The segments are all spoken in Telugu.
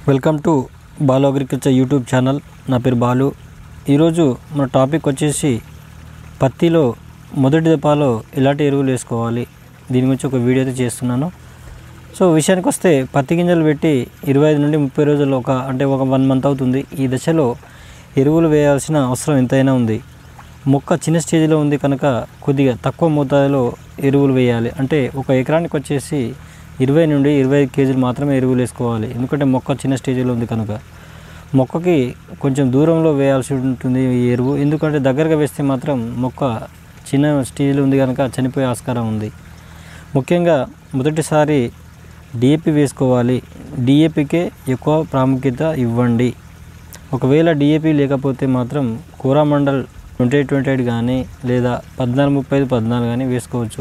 welcome to Balu agriculture YouTube channel నా పేరు బాలు ఈరోజు మన టాపిక్ వచ్చేసి పత్తిలో మొదటి దపాలో ఎలాంటి ఎరువులు వేసుకోవాలి దీని గురించి ఒక వీడియో అయితే చేస్తున్నాను సో విషయానికి వస్తే పత్తి గింజలు పెట్టి ఇరవై ఐదు నుండి ముప్పై రోజులు ఒక అంటే ఒక వన్ మంత్ అవుతుంది ఈ దశలో ఎరువులు వేయాల్సిన అవసరం ఎంతైనా ఉంది మొక్క చిన్న స్టేజ్లో ఉంది కనుక కొద్దిగా తక్కువ మోతాదులో ఎరువులు వేయాలి అంటే ఒక ఎకరానికి వచ్చేసి ఇరవై నుండి ఇరవై ఐదు కేజీలు మాత్రమే ఎరువులు వేసుకోవాలి ఎందుకంటే మొక్క చిన్న స్టేజ్లో ఉంది కనుక మొక్కకి కొంచెం దూరంలో వేయాల్సి ఉంటుంది ఈ ఎరువు ఎందుకంటే దగ్గరగా వేస్తే మాత్రం మొక్క చిన్న స్టేజ్లో ఉంది కనుక చనిపోయే ఆస్కారం ఉంది ముఖ్యంగా మొదటిసారి డిఏపి వేసుకోవాలి డిఏపికే ఎక్కువ ప్రాముఖ్యత ఇవ్వండి ఒకవేళ డిఏపి లేకపోతే మాత్రం Coromandel twenty eight twenty eight కానీ లేదా పద్నాలుగు ముప్పై ఐదు పద్నాలుగు కానీ వేసుకోవచ్చు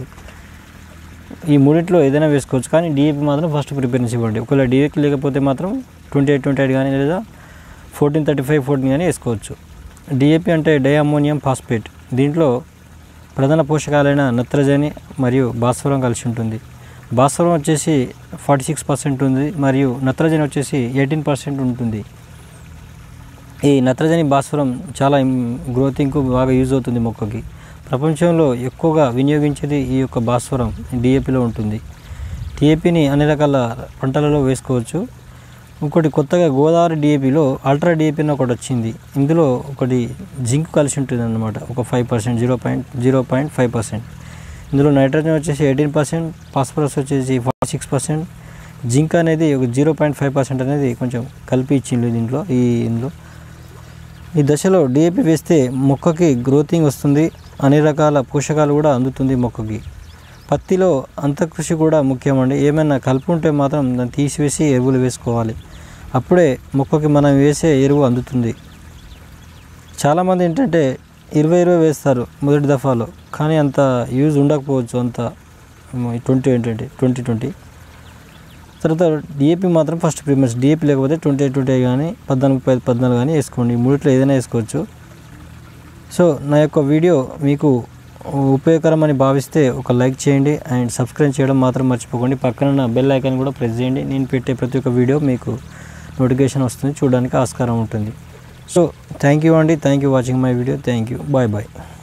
ఈ మూడింటిలో ఏదైనా వేసుకోవచ్చు కానీ డిఏపి మాత్రం ఫస్ట్ ప్రిఫరెన్స్ ఇవ్వండి ఒకవేళ డిఏపి లేకపోతే మాత్రం ట్వంటీ ఎయిట్ ట్వంటీ ఎయిట్ కానీ లేదా ఫోర్టీన్ థర్టీ ఫైవ్ ఫోర్టీన్ కానీ వేసుకోవచ్చు డిఏపి అంటే డైఅమోనియం ఫాస్ఫేట్ దీంట్లో ప్రధాన పోషకాలైన నత్రజని మరియు భాస్వరం కలిసి ఉంటుంది భాస్వరం వచ్చేసి ఫార్టీ సిక్స్ పర్సెంట్ ఉంది మరియు నత్రజని వచ్చేసి ఎయిటీన్ పర్సెంట్ ఉంటుంది ఈ నత్రజని భాస్వరం చాలా గ్రోతింగ్కు బాగా యూజ్ అవుతుంది మొక్కకి ప్రపంచంలో ఎక్కువగా వినియోగించేది ఈ యొక్క భాస్వరం డిఏపిలో ఉంటుంది టీఏపీని అన్ని రకాల పంటలలో వేసుకోవచ్చు ఇంకోటి కొత్తగా గోదావరి డిఏపిలో అల్ట్రా డిఏపి అని ఒకటి వచ్చింది ఇందులో ఒకటి జింక్ కలిసి ఉంటుంది అన్నమాట ఒక five percent zero point zero point five percent ఇందులో నైట్రోజన్ వచ్చేసి ఎయిటీన్ పర్సెంట్ ఫాస్ఫరస్ వచ్చేసి ఫార్టీ సిక్స్ పర్సెంట్ జింక్ అనేది ఒక జీరో పాయింట్ ఫైవ్ పర్సెంట్ అనేది కొంచెం కలిపి ఇచ్చిండు దీంట్లో ఈ ఇందులో ఈ దశలో డిఏపి వేస్తే మొక్కకి గ్రోతింగ్ వస్తుంది అన్ని రకాల పోషకాలు కూడా అందుతుంది మొక్కకి పత్తిలో అంతకృషి కూడా ముఖ్యమండి ఏమైనా కలుపు ఉంటే మాత్రం దాన్ని తీసివేసి ఎరువులు వేసుకోవాలి అప్పుడే మొక్కకి మనం వేసే ఎరువు అందుతుంది చాలామంది ఏంటంటే ఇరవై ఇరవై వేస్తారు మొదటి దఫాలో కానీ అంత యూజ్ ఉండకపోవచ్చు అంత ట్వంటీ ఏంటంటే ట్వంటీ ట్వంటీ తర్వాత డిఏపి మాత్రం ఫస్ట్ ప్రిఫరెన్స్ డిఏపి లేకపోతే ట్వంటీ ఎయిట్ ట్వంటీ కానీ పద్నాలుగు ముప్పై ఐదు పద్నాలుగు కానీ వేసుకోండి ఈ మూడిట్లో ఏదైనా వేసుకోవచ్చు సో నా యొక్క వీడియో మీకు ఉపయోగకరమని భావిస్తే ఒక లైక్ చేయండి అండ్ సబ్స్క్రైబ్ చేయడం మాత్రం మర్చిపోకండి పక్కన ఉన్న బెల్ ఐకాన్ కూడా ప్రెస్ చేయండి నేను పెట్టే ప్రతి ఒక్క వీడియో మీకు నోటిఫికేషన్ వస్తుంది చూడడానికి ఆస్కారం ఉంటుంది సో థ్యాంక్ యూ అండి thank you watching my video thank you bye bye